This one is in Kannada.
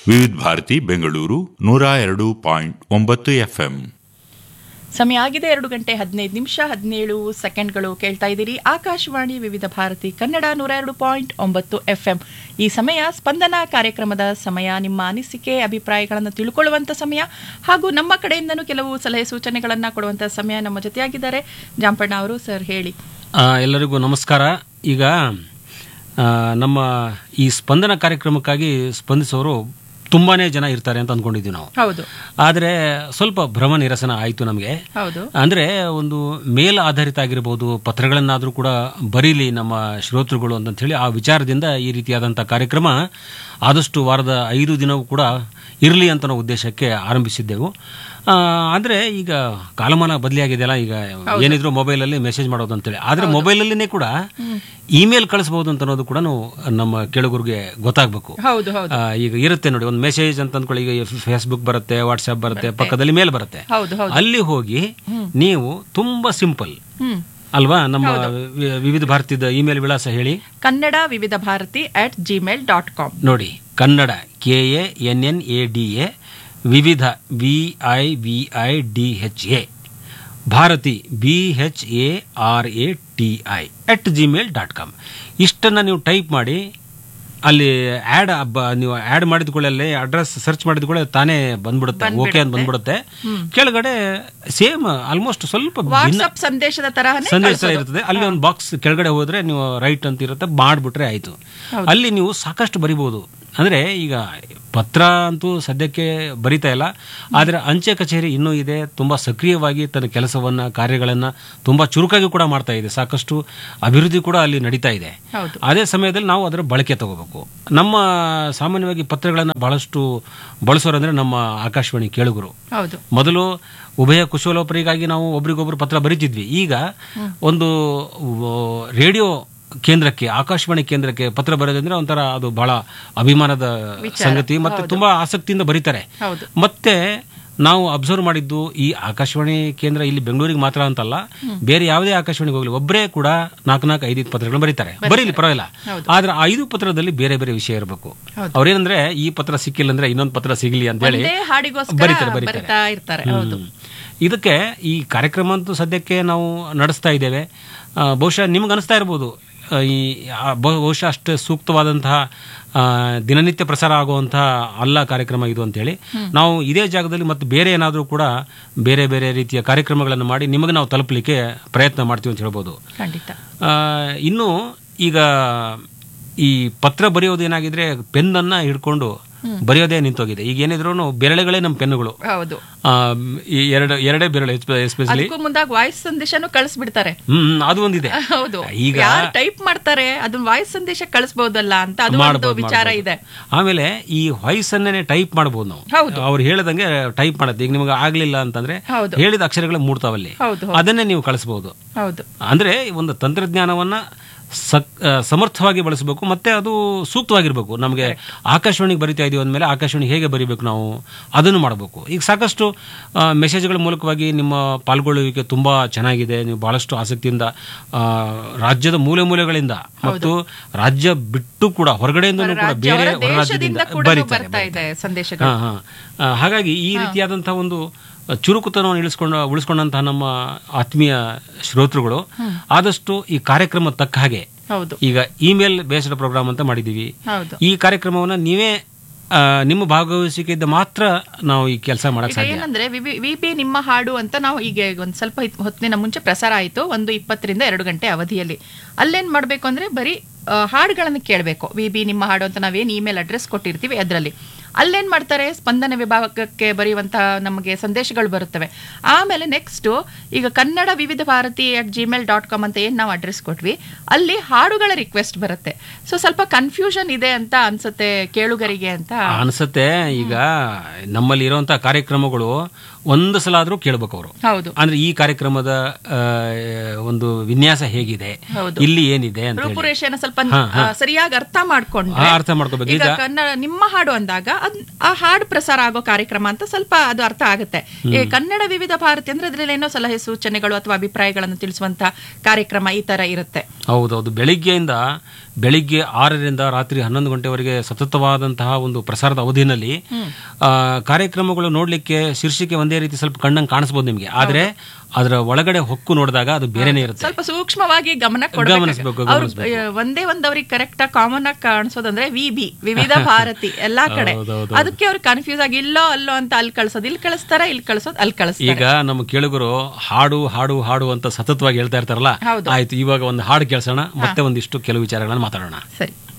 ವಿವಿಧ ಭಾರತಿ ಬೆಂಗಳೂರು ನೂರ ಎರಡು ಪಾಯಿಂಟ್ ಒಂಬತ್ತು ಎಫ್ಎಂ ಸಮಯ ಆಗಿದೆ ಎರಡು ಗಂಟೆ ಹದಿನೈದು ನಿಮಿಷ ಹದಿನೇಳು ಸೆಕೆಂಡ್ಗಳು ಕೇಳ್ತಾ ಇದ್ದೀರಿ ಆಕಾಶವಾಣಿ ವಿವಿಧ ಭಾರತಿ ಕನ್ನಡ ನೂರ ಎರಡು ಪಾಯಿಂಟ್ ಒಂಬತ್ತು ಎಫ್ ಈ ಸಮಯ ಸ್ಪಂದನ ಕಾರ್ಯಕ್ರಮದ ಸಮಯ ನಿಮ್ಮ ಅನಿಸಿಕೆ ಅಭಿಪ್ರಾಯಗಳನ್ನು ತಿಳ್ಕೊಳ್ಳುವಂಥ ಸಮಯ ಹಾಗೂ ನಮ್ಮ ಕಡೆಯಿಂದನೂ ಕೆಲವು ಸಲಹೆ ಸೂಚನೆಗಳನ್ನು ಕೊಡುವಂಥ ಸಮಯ ನಮ್ಮ ಜೊತೆಯಾಗಿದ್ದಾರೆ ಜಾಂಪಣ್ಣ ಅವರು ಸರ್ ಹೇಳಿ ಆ, ಎಲ್ಲರಿಗೂ ನಮಸ್ಕಾರ ಈಗ ಆ, ನಮ್ಮ ಈ ಸ್ಪಂದನ ಕಾರ್ಯಕ್ರಮಕ್ಕಾಗಿ ಸ್ಪಂದಿಸೋರು ತುಂಬಾನೇ ಜನ ಇರ್ತಾರೆ ಅಂತ ಅಂದ್ಕೊಂಡಿದ್ವಿ ನಾವು ಹೌದು ಆದರೆ ಸ್ವಲ್ಪ ಭ್ರಮ ನಿರಸನ ಆಯಿತು ನಮಗೆ ಹೌದು ಅಂದರೆ ಒಂದು ಮೇಲ್ ಆಧಾರಿತ ಆಗಿರ್ಬೋದು ಪತ್ರಗಳನ್ನಾದರೂ ಕೂಡ ಬರೀಲಿ ನಮ್ಮ ಶ್ರೋತೃಗಳು ಅಂತ ಹೇಳಿ ಆ ವಿಚಾರದಿಂದ ಈ ರೀತಿಯಾದಂಥ ಕಾರ್ಯಕ್ರಮ ಆದಷ್ಟು ವಾರದ ಐದು ದಿನವೂ ಕೂಡ ಇರಲಿ ಅಂತ ನಾವು ಉದ್ದೇಶಕ್ಕೆ ಆರಂಭಿಸಿದ್ದೆವು ಆ, ಅಂದ್ರೆ ಈಗ ಕಾಲಮಾನ ಬದಲಿಯಾಗಿದೆಯಲ್ಲ ಈಗ ಏನಿದ್ರು ಮೊಬೈಲಲ್ಲಿ ಮೆಸೇಜ್ ಮಾಡೋದು ಅಂತೇಳಿ ಆದರೆ ಮೊಬೈಲಲ್ಲಿನೇ ಕೂಡ ಇಮೇಲ್ ಕಳಿಸ್ಬೋದು ಅಂತ ಅನ್ನೋದು ಕೂಡ ನಾವು ನಮ್ಮ ಕೇಳುಗರಿಗೆ ಗೊತ್ತಾಗಬೇಕು ಹೌದು ಹೌದು ಆ, ಈಗ ಇರುತ್ತೆ ನೋಡಿ ಒಂದು ಮೆಸೇಜ್ ಅಂತ ಅಂದ್ಕೊಳ್ಳಿ ಈಗ ಫೇಸ್ಬುಕ್ ಬರುತ್ತೆ ವಾಟ್ಸ್ಆಪ್ ಬರುತ್ತೆ ಪಕ್ಕದಲ್ಲಿ ಮೇಲ್ ಬರುತ್ತೆ ಹೌದು ಹೌದು ಅಲ್ಲಿ ಹೋಗಿ ನೀವು ತುಂಬಾ ಸಿಂಪಲ್ ಹ್ಮ್ ಅಲ್ವಾ ನಮ್ಮ ವಿ- ವಿವಿಧ ಭಾರತದ ಇಮೇಲ್ ವಿಳಾಸ ಹೇಳಿ Kannada Vividha Bharati at Gmail dot com ನೋಡಿ Kannada K A N N A D A Vividha V I V I D H A Bharati B H A R A T I at Gmail dot com ಇಷ್ಟನ್ನು ನೀವು ಟೈಪ್ ಮಾಡಿ ಅಲ್ಲಿ ಆ್ಯಡ್ ನೀವು ಆ್ಯಡ್ ಮಾಡಿದ ಕೂಡಲೇ ಅಡ್ರೆಸ್ ಸರ್ಚ್ ಮಾಡಿದ ಕೂಡ ತಾನೇ ಬಂದ್ಬಿಡುತ್ತೆ ಓಕೆ ಅಂತ ಬಂದ್ಬಿಡುತ್ತೆ ಕೆಳಗಡೆ ಸೇಮ್ ಆಲ್ಮೋಸ್ಟ್ ಸ್ವಲ್ಪ ಭಿನ್ನ ವಾಟ್ಸಪ್ ಸಂದೇಶದ ತರಹನೇ ಸಂದೇಶ ಇರ್ತದೆ ಅಲ್ಲಿ ಒಂದು ಬಾಕ್ಸ್ ಕೆಳಗಡೆ ಹೋದ್ರೆ ನೀವು ರೈಟ್ ಅಂತ ಇರುತ್ತೆ ಮಾಡ್ಬಿಟ್ರೆ ಆಯ್ತು ಅಲ್ಲಿ ನೀವು ಸಾಕಷ್ಟು ಬರಿಬಹುದು ಅಂದ್ರೆ ಈಗ ಪತ್ರ ಅಂತೂ ಸದ್ಯಕ್ಕೆ ಬರಿತಾ ಇಲ್ಲ ಆದರೆ ಅಂಚೆ ಕಚೇರಿ ಇನ್ನೂ ಇದೆ ತುಂಬಾ ಸಕ್ರಿಯವಾಗಿ ತನ್ನ ಕೆಲಸವನ್ನ ಕಾರ್ಯಗಳನ್ನ ತುಂಬಾ ಚುರುಕಾಗಿ ಕೂಡ ಮಾಡ್ತಾ ಇದೆ ಸಾಕಷ್ಟು ಅಭಿವೃದ್ಧಿ ಕೂಡ ಅಲ್ಲಿ ನಡೀತಾ ಇದೆ ಹೌದು ಅದೇ ಸಮಯದಲ್ಲಿ ನಾವು ಅದರ ಬಳಕೆ ತಗೋಬೇಕು ನಮ್ಮ ಸಾಮಾನ್ಯವಾಗಿ ಪತ್ರಗಳನ್ನು ಬಹಳಷ್ಟು ಬಳಸೋರಂದ್ರೆ ನಮ್ಮ ಆಕಾಶವಾಣಿ ಕೇಳುಗರು ಹೌದು ಮೊದಲು ಉಭಯ ಕುಶಲೋಪರಿಗಾಗಿ ನಾವು ಒಬ್ರಿಗೊಬ್ರು ಪತ್ರ ಬರೀತಿದ್ವಿ ಈಗ ಒಂದು ವ- ರೇಡಿಯೋ ಕೇಂದ್ರಕ್ಕೆ ಆಕಾಶವಾಣಿ ಕೇಂದ್ರಕ್ಕೆ ಪತ್ರ ಬರೋದಂದ್ರೆ ಒಂಥರ ಅದು ಬಹಳ ಅಭಿಮಾನದ ಸಂಗತಿ ಮತ್ತೆ ತುಂಬಾ ಆಸಕ್ತಿಯಿಂದ ಬರೀತಾರೆ ಹೌದು ಮತ್ತೆ ನಾವು ಅಬ್ಸರ್ವ್ ಮಾಡಿದ್ದು ಈ ಆಕಾಶವಾಣಿ ಕೇಂದ್ರ ಇಲ್ಲಿ ಬೆಂಗಳೂರಿಗೆ ಮಾತ್ರ ಅಂತಲ್ಲ ಬೇರೆ ಯಾವುದೇ ಆಕಾಶವಾಣಿಗೆ ಹೋಗಲಿ ಒಬ್ಬರೇ ಕೂಡ ನಾಲ್ಕು ನಾಲ್ಕು ಐದು ಪತ್ರಗಳನ್ನು ಬರೀತಾರೆ ಬರೀಲಿ ಪರವಾಗಿಲ್ಲ ಆದ್ರೆ ಆ ಐದು ಪತ್ರದಲ್ಲಿ ಬೇರೆ ಬೇರೆ ವಿಷಯ ಇರಬೇಕು ಅವ್ರೇನಂದ್ರೆ ಈ ಪತ್ರ ಸಿಕ್ಕಿಲ್ಲ ಅಂದ್ರೆ ಇನ್ನೊಂದು ಪತ್ರ ಸಿಗಲಿ ಅಂತ ಹೇಳಿ ಒಂದೇ ಹಾಡಿಗೋಸ್ಕರ ಬರೀತಾರೆ, ಬರೀತಾರೆ. ಬರಿತಾ ಇರ್ತಾರೆ ಹೌದು ಹ್ಮ್. ಇದಕ್ಕೆ ಈ ಕಾರ್ಯಕ್ರಮ ಅಂತೂ ಸದ್ಯಕ್ಕೆ ನಾವು ನಡೆಸ್ತಾ ಇದ್ದೇವೆ ಆ, ಬಹುಶಃ ನಿಮ್ಗೆ ಅನಿಸ್ತಾ ಇರ್ಬೋದು ಆ, ಈ ಆ, ಬಹು- ಬಹುಶಃ ಅಷ್ಟು ಸೂಕ್ತವಾದಂತಹ ಆ, ದಿನನಿತ್ಯ ಪ್ರಸಾರ ಆಗುವಂತಹ ಅಲ್ಲ ಕಾರ್ಯಕ್ರಮ ಇದು ಅಂತೇಳಿ ನಾವು ಇದೇ ಜಾಗದಲ್ಲಿ ಮತ್ತು ಬೇರೆ ಏನಾದರೂ ಕೂಡ ಬೇರೆ ಬೇರೆ ರೀತಿಯ ಕಾರ್ಯಕ್ರಮಗಳನ್ನು ಮಾಡಿ ನಿಮಗೆ ನಾವು ತಲುಪಲಿಕ್ಕೆ ಪ್ರಯತ್ನ ಮಾಡ್ತೀವಿ ಅಂತ ಹೇಳ್ಬೋದು ಖಂಡಿತ ಆ, ಇನ್ನು ಈಗ ಈ ಪತ್ರ ಬರೆಯೋದು ಏನಾಗಿದ್ರೆ ಪೆನ್ನನ್ನ ಹಿಡ್ಕೊಂಡು ಬರೆಯೋದೇ ನಿಂತೋಗಿದೆ ಈಗ ಏನಿದ್ರು ಬೆರಳೆಗಳೇ ನಮ್ಮ ಪೆನ್ನುಗಳು ಹೌದು ಆ, ಈ ಎರಡು ಎರಡೇ ಬೆರಳು ಎಸ್ಪೆಷಲಿ ಅದಕ್ಕೂ ಮುಂದಾಗ ವಾಯ್ಸ್ ಸಂದೇಶನು ಕಳಿಸ್ಬಿಡ್ತಾರೆ ಹ್ಮ್ ಅದು ಒಂದಿದೆ ಹೌದು ಈಗ ಯಾರು ಟೈಪ್ ಮಾಡ್ತಾರೆ ಅದನ್ನ ವಾಯ್ಸ್ ಸಂದೇಶ ಕಳಿಸಬಹುದಲ್ಲ ಅಂತ ಅದು ಒಂದು ಮಾಡ್ಬೋದು, ವಿಚಾರ ಮಾಡ್ಬೋದು. ಇದೆ ಆಮೇಲೆ ಈ ವಾಯ್ಸ್ ಅನ್ನೇ ಟೈಪ್ ಮಾಡಬಹುದು ನಾವು ಹೌದು. ಅವ್ರು ಹೇಳದಂಗೆ ಟೈಪ್ ಮಾಡುತ್ತೆ ಈಗ ನಿಮಗೆ ಆಗ್ಲಿಲ್ಲ ಅಂತಂದ್ರೆ ಹೌದು. ಹೇಳಿದ ಅಕ್ಷರಗಳು ಮೂಡ್ತಾವಲ್ಲಿ ಹೌದು ಅದನ್ನೇ ನೀವು ಕಳಿಸಬಹುದು ಹೌದು ಅಂದ್ರೆ ಒಂದು ತಂತ್ರಜ್ಞಾನವನ್ನ ಸಕ್ ಆ, ಸಮರ್ಥವಾಗಿ ಬಳಸಬೇಕು ಮತ್ತೆ ಅದು ಸೂಕ್ತವಾಗಿರ್ಬೇಕು ನಮಗೆ ಆಕಾಶವಾಣಿಗೆ ಬರಿತಾ ಇದೀವಿ ಅಂದಮೇಲೆ ಆಕಾಶವಾಣಿ ಹೇಗೆ ಬರಿಬೇಕು ನಾವು ಅದನ್ನು ಮಾಡಬೇಕು ಈಗ ಸಾಕಷ್ಟು ಆ, ಮೆಸೇಜ್ಗಳ ಮೂಲಕವಾಗಿ ನಿಮ್ಮ ಪಾಲ್ಗೊಳ್ಳುವಿಕೆ ತುಂಬಾ ಚೆನ್ನಾಗಿದೆ ನೀವು ಬಹಳಷ್ಟು ಆಸಕ್ತಿಯಿಂದ ಆ, ರಾಜ್ಯದ ಮೂಲೆ ಮೂಲೆಗಳಿಂದ ಮತ್ತು ರಾಜ್ಯ ಬಿಟ್ಟು ಕೂಡ ಹೊರಗಡೆಯಿಂದನೂ ಕೂಡ ರಾಜ್ಯ, ಬೇರೆ ಹೊರ ಹೊರ ದೇಶದಿಂದ ರಾಜ್ಯದಿಂದ ಕೂಡ ಬರೀತಾರೆ ಬರ್ತಾ ಇದೆ ಸಂದೇಶಗಳು ಹಾ, ಹಾ. ಆ, ಹಾಗಾಗಿ ಈ ರೀತಿಯಾದಂತಹ ಒಂದು ಚುರುಕುತನವನ್ನು ಇಳಿಸ್ಕೊಂಡು ಉಳಿಸ್ಕೊಂಡಂತಹ ನಮ್ಮ ಆತ್ಮೀಯ ಶ್ರೋತೃಗಳು ಆದಷ್ಟು ಈ ಕಾರ್ಯಕ್ರಮ ತಕ್ಕ ಹಾಗೆ ಹೌದು ಈಗ ಇಮೇಲ್ ಬೇಸ್ಡ್ ಪ್ರೋಗ್ರಾಮ್ ಅಂತ ಮಾಡಿದೀವಿ ಹೌದು ಈ ಕಾರ್ಯಕ್ರಮವನ್ನು ನೀವೇ ಆ, ನಿಮ್ಮ ಭಾಗವಹಿಸಿಕೆಯಿಂದ ಮಾತ್ರ ನಾವು ಈ ಕೆಲಸ ಮಾಡಕ್ ಈಗ ಸಾಧ್ಯ ಏನಂದ್ರೆ ವಿ ಬಿ ನಿಮ್ಮ ಹಾಡು ಅಂತ ನಾವು ಈಗ ಒಂದ್ ಸ್ವಲ್ಪ ಹಿತ್- ಹೊತ್ತಿನ ಮುಂಚೆ ಪ್ರಸಾರ ಆಯ್ತು ಒಂದು ಇಪ್ಪತ್ತರಿಂದ ಎರಡು ಗಂಟೆ ಅವಧಿಯಲ್ಲಿ ಅಲ್ಲೇನ್ ಮಾಡ್ಬೇಕು ಅಂದ್ರೆ ಬರೀ ಆ, ಹಾಡುಗಳನ್ನು ಕೇಳಬೇಕು ವಿ ಬಿ ನಿಮ್ಮ ಹಾಡು ಅಂತ ನಾವೇನ್ ಇಮೇಲ್ ಅಡ್ರೆಸ್ ಕೊಟ್ಟಿರ್ತೀವಿ ಅದರಲ್ಲಿ ಅಲ್ಲೇನ್ ಮಾಡ್ತಾರೆ ಸ್ಪಂದನ ವಿಭಾಗಕ್ಕೆ ಬರೆಯುವಂತಹ ನಮಗೆ ಸಂದೇಶಗಳು ಬರುತ್ತವೆ ಆಮೇಲೆ ನೆಕ್ಸ್ಟ್ ಈಗ Kannada Vividha Bharati at Gmail dot com ಅಂತ ಏನ್ ನಾವು ಅಡ್ರೆಸ್ ಕೊಟ್ವಿ ಅಲ್ಲಿ ಹಾಡುಗಳ ರಿಕ್ವೆಸ್ಟ್ ಬರುತ್ತೆ ಸೊ ಸ್ವಲ್ಪ ಕನ್ಫ್ಯೂಷನ್ ಇದೆ ಅಂತ ಅನ್ಸುತ್ತೆ ಕೇಳುಗರಿಗೆ ಅಂತ ಅನ್ಸತ್ತೆ ಈಗ ನಮ್ಮಲ್ಲಿ ಇರುವಂತಹ ಕಾರ್ಯಕ್ರಮಗಳು ಒಂದು ಸಲ ಆದ್ರೂ ಕೇಳ್ಬೇಕು ಅವರು ಹೌದು ಅಂದ್ರೆ ಈ ಕಾರ್ಯಕ್ರಮದ ಆ, ಒಂದು ವಿನ್ಯಾಸ ಹೇಗಿದೆ ಹೌದು. ಇಲ್ಲಿ ಏನಿದೆ ಅಂತ ಹೇಳಿ. ರೂಪುರೇಷೆನ ಸ್ವಲ್ಪ ಆ, ಸರಿಯಾಗಿ ಅರ್ಥ ಮಾಡ್ಕೊಂಡ್ರೆ ಹಾ, ಅರ್ಥ ಮಾಡ್ಕೋಬೇಕು ಈಗ ಈಗ ಕನ್ನಡ ನಿಮ್ಮ ಹಾಡು ಅಂದಾಗ ಅದ್ ಆ ಹಾಡು ಪ್ರಸಾರ ಆಗೋ ಕಾರ್ಯಕ್ರಮ ಅಂತ ಸ್ವಲ್ಪ ಅದು ಅರ್ಥ ಆಗುತ್ತೆ ಈ ಕನ್ನಡ ವಿವಿಧ ಭಾರತಿ ಅಂದ್ರೆ ಅದ್ರಲ್ಲಿ ಏನೋ ಸಲಹೆ ಸೂಚನೆಗಳು ಅಥವಾ ಅಭಿಪ್ರಾಯಗಳನ್ನು ತಿಳಿಸುವಂತ ಕಾರ್ಯಕ್ರಮ ಈ ತರ ಇರುತ್ತೆ ಹೌದೌದು ಬೆಳಿಗ್ಗೆಯಿಂದ ಬೆಳಿಗ್ಗೆ ಆರರಿಂದ ರಾತ್ರಿ ಹನ್ನೊಂದು ಗಂಟೆವರೆಗೆ ಸತತವಾದಂತಹ ಒಂದು ಪ್ರಸಾರದ ಅವಧಿನಲ್ಲಿ ಆ, ಕಾರ್ಯಕ್ರಮಗಳು ನೋಡ್ಲಿಕ್ಕೆ ಶೀರ್ಷಿಕೆ ಒಂದೇ ರೀತಿ ಸ್ವಲ್ಪ ಕಣ್ಣಂಗೆ ಕಾಣಿಸ್ಬೋದು ನಿಮಗೆ ಆದ್ರೆ ಅದರ ಒಳಗಡೆ ಹೊಕ್ಕು ನೋಡಿದಾಗ ಅದು ಬೇರೆನೇ ಇರುತ್ತೆ ಸ್ವಲ್ಪ ಸೂಕ್ಷ್ಮವಾಗಿ ಗಮನ ಗಮನಿಸ್ಬೇಕು, ಕೊಡಬೇಕು ಅವ್ರು ಒಂದೇ ಒಂದ್ ಅವ್ರಿಗೆ ಕರೆಕ್ಟ್ ಆಗಿ ಕಾಮನ್ ಆಗಿ ಕಾಣಿಸೋದಂದ್ರೆ ವಿ ಬಿ ವಿವಿಧ ಭಾರತಿ ಎಲ್ಲಾ ಕಡೆ ಹೌದೌದು. ಅದಕ್ಕೆ ಅವ್ರು ಕನ್ಫ್ಯೂಸ್ ಆಗಿ ಇಲ್ಲೋ ಅಲ್ಲೋ ಅಂತ ಅಲ್ಲಿ ಕಳ್ಸೋದು ಇಲ್ಲಿ ಕಳಿಸ್ತಾರ ಇಲ್ಲಿ ಕಳ್ಸೋದು ಅಲ್ಲಿ ಕಳಿಸ್ತಾರೆ ಈಗ ನಮ್ಮ ಕೇಳುಗರು ಹಾಡು ಹಾಡು ಹಾಡು ಅಂತ ಸತತವಾಗಿ ಹೇಳ್ತಾ ಇರ್ತಾರಲ್ಲ ಹೌದು. ಆಯ್ತು ಇವಾಗ ಒಂದು ಹಾಡು ಕೇಳ್ಸೋಣ ಮತ್ತೆ ಒಂದಿಷ್ಟು ಕೆಲವು ವಿಚಾರಗಳನ್ನ ಮಾತಾಡೋಣ ಸರಿ